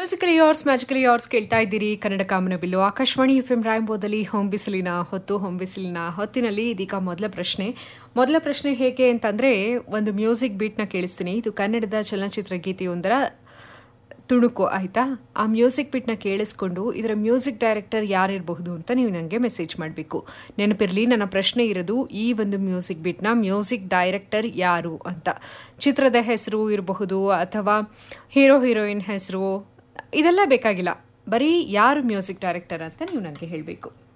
musically ಯಾರ್ಸ್ magically ಯಾರ್ಸ್ ಕೇಳ್ತಾ ಇದ್ದೀರಿ ಕನ್ನಡ ಕಾಮನ ಬಿಲ್ಲು ಆಕಾಶವಾಣಿ ಎಫ್ ಎಂ ರಾಯಂಬೋದಲ್ಲಿ ಹೋಮ್ ಬಿಸಿಲಿನ ಹೊತ್ತು ಹೋಮ್ ಬಿಸಿಲಿನ ಹೊತ್ತಿನಲ್ಲಿ ಇದೀಗ ಮೊದಲ ಪ್ರಶ್ನೆ ಮೊದಲ ಪ್ರಶ್ನೆ ಹೇಗೆ ಅಂತಂದ್ರೆ ಒಂದು ಮ್ಯೂಸಿಕ್ ಬೀಟ್ನ ಕೇಳಿಸ್ತೀನಿ ಇದು ಕನ್ನಡದ ಚಲನಚಿತ್ರ ಗೀತೆಯೊಂದರ ತುಣುಕು ಆಯ್ತಾ ಆ ಮ್ಯೂಸಿಕ್ ಬಿಟ್ನ ಕೇಳಿಸ್ಕೊಂಡು ಇದರ ಮ್ಯೂಸಿಕ್ ಡೈರೆಕ್ಟರ್ ಯಾರಿರಬಹುದು ಅಂತ ನೀವು ನನಗೆ ಮೆಸೇಜ್ ಮಾಡಬೇಕು ನೆನಪಿರಲಿ ನನ್ನ ಪ್ರಶ್ನೆ ಇರೋದು ಈ ಒಂದು ಮ್ಯೂಸಿಕ್ ಬಿಟ್ನ ಮ್ಯೂಸಿಕ್ ಡೈರೆಕ್ಟರ್ ಯಾರು ಅಂತ ಚಿತ್ರದ ಹೆಸರು ಇರಬಹುದು ಅಥವಾ ಹೀರೋ ಹೀರೋಯಿನ್ ಹೆಸರು ಇದೆಲ್ಲ ಬೇಕಾಗಿಲ್ಲ ಬರೀ ಯಾರು ಮ್ಯೂಸಿಕ್ ಡೈರೆಕ್ಟರ್ ಅಂತ ನೀವು ನನಗೆ ಹೇಳಬೇಕು